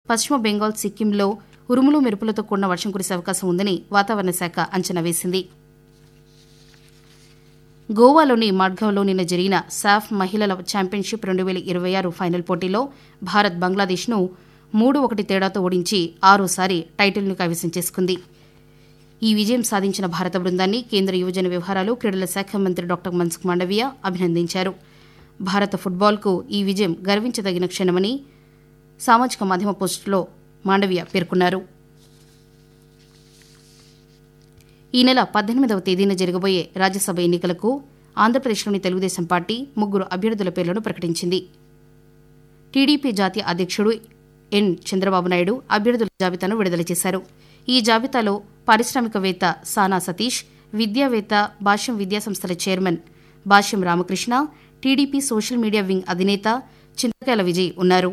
పశ్చిమ బెంగాల్ సిక్కింలో ఉరుములు మెరుపులతో కూడిన వర్షం కురిసే అవకాశం ఉందని వాతావరణ శాఖ అంచనా వేసింది గోవాలోని మడ్గావ్లో నిన్న జరిగిన సాఫ్ మహిళల ఛాంపియన్షిప్ రెండు వేల ఇరవై ఆరు ఫైనల్ పోటీలో భారత్ బంగ్లాదేశ్ను మూడు ఒకటి తేడాతో ఓడించి ఆరోసారి టైటిల్ను కైవసం చేసుకుంది ఈ విజయం సాధించిన భారత బృందాన్ని కేంద్ర యువజన వ్యవహారాలు క్రీడల శాఖ మంత్రి డాక్టర్ మన్సుఖ్ మాండవీయ అభినందించారు భారత ఫుట్బాల్కు ఈ విజయం గర్వించదగిన క్షణమని సామాజిక మాధ్యమ పోస్టులో మాండవీయ పేర్కొన్నారు ఈ నెల పద్దెనిమిదవ తేదీన జరగబోయే రాజ్యసభ ఎన్నికలకు ఆంధ్రప్రదేశ్లోని తెలుగుదేశం పార్టీ ముగ్గురు అభ్యర్థుల పేర్లను ప్రకటించింది టీడీపీ జాతీయ అధ్యక్షుడు ఎన్ చంద్రబాబు నాయుడు అభ్యర్థుల జాబితాను విడుదల చేశారు ఈ జాబితాలో పారిశ్రామికవేత్త సానా సతీష్ విద్యావేత్త భాష్యం విద్యాసంస్థల chairman Bhashyam Ramakrishna TDP social media wing అధినేత చింతకాయల విజయ్ ఉన్నారు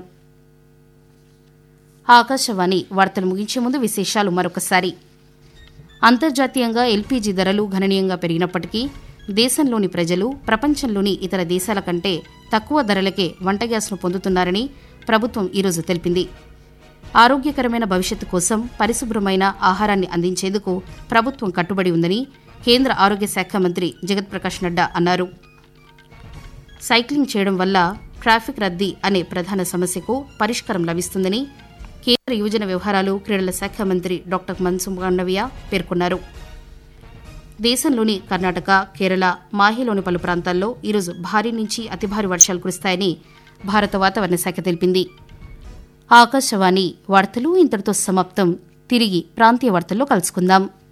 ఆకాశవాణి వార్తలు ముగించే ముందు విశేషాలు మరొకసారి అంతర్జాతీయంగా ఎల్పీజీ ధరలు గణనీయంగా పెరిగినప్పటికీ దేశంలోని ప్రజలు ప్రపంచంలోని ఇతర దేశాల కంటే తక్కువ ధరలకే వంట గ్యాస్ను పొందుతున్నారని ప్రభుత్వం ఈరోజు తెలిపింది ఆరోగ్యకరమైన భవిష్యత్తు కోసం పరిశుభ్రమైన ఆహారాన్ని అందించేందుకు ప్రభుత్వం కట్టుబడి ఉందని కేంద్ర ఆరోగ్య శాఖ మంత్రి జగత్ ప్రకాష్ నడ్డా అన్నారు సైక్లింగ్ చేయడం వల్ల ట్రాఫిక్ రద్దీ అనే ప్రధాన సమస్యకు పరిష్కారం లభిస్తుందని కేంద్ర యువజన వ్యవహారాలు క్రీడల శాఖ మంత్రి డాక్టర్ మన్సుఖ్ మాండవియా పేర్కొన్నారు దేశంలోని కర్ణాటక కేరళ మాహేలోని పలు ప్రాంతాల్లో ఈరోజు భారీ నుంచి అతి భారీ వర్షాలు కురుస్తాయని భారత వాతావరణ శాఖ తెలిపింది ఆకాశవాణి వార్తలు ఇంతటితో సమాప్తం తిరిగి ప్రాంతీయ వార్తల్లో కలుసుకుందాం